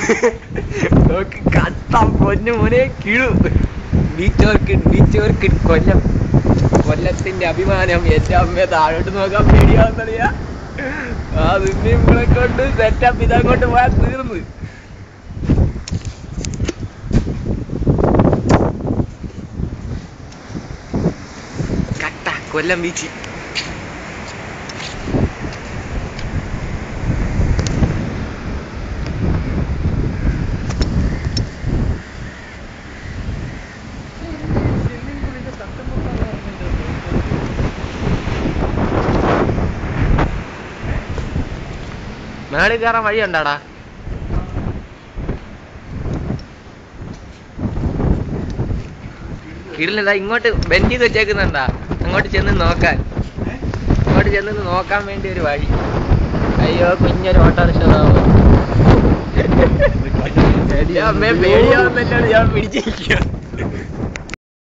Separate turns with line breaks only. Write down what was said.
നോക്ക് കട്ട പൊന്നു മോനെ കിഴു beach orchid beach orchid Kollam കൊല്ലത്തിന്റെ അഭിമാനം എന്റെ അമ്മയെ താഴോട്ട് നോക്കാൻ പേടിയാവുന്നറിയാ ആ സ്വിമ്മിംഗ് പൂളെ കൊണ്ട് സെറ്റപ്പ് ഇതങ്ങോട്ട് പോയാൽ തീർന്ന് കട്ട കൊല്ലം ബീച്ച് മേളിൽ കയറാൻ വഴിയുണ്ടാടാ കിടിലതാ ഇങ്ങോട്ട് ബെൻഡ് ചെയ്ത് വെച്ചേക്കുന്നുണ്ടാ അങ്ങോട്ട് ചെന്ന് നോക്കാൻ അങ്ങോട്ട് ചെന്ന് നോക്കാൻ വേണ്ടി ഒരു വഴി അയ്യോ കുഞ്ഞൊരു ഓട്ടോറിക്ഷ അമ്മേ പേടിയാവുന്നല്ലോട് ഞാൻ പിടിച്ചിരിക്കുക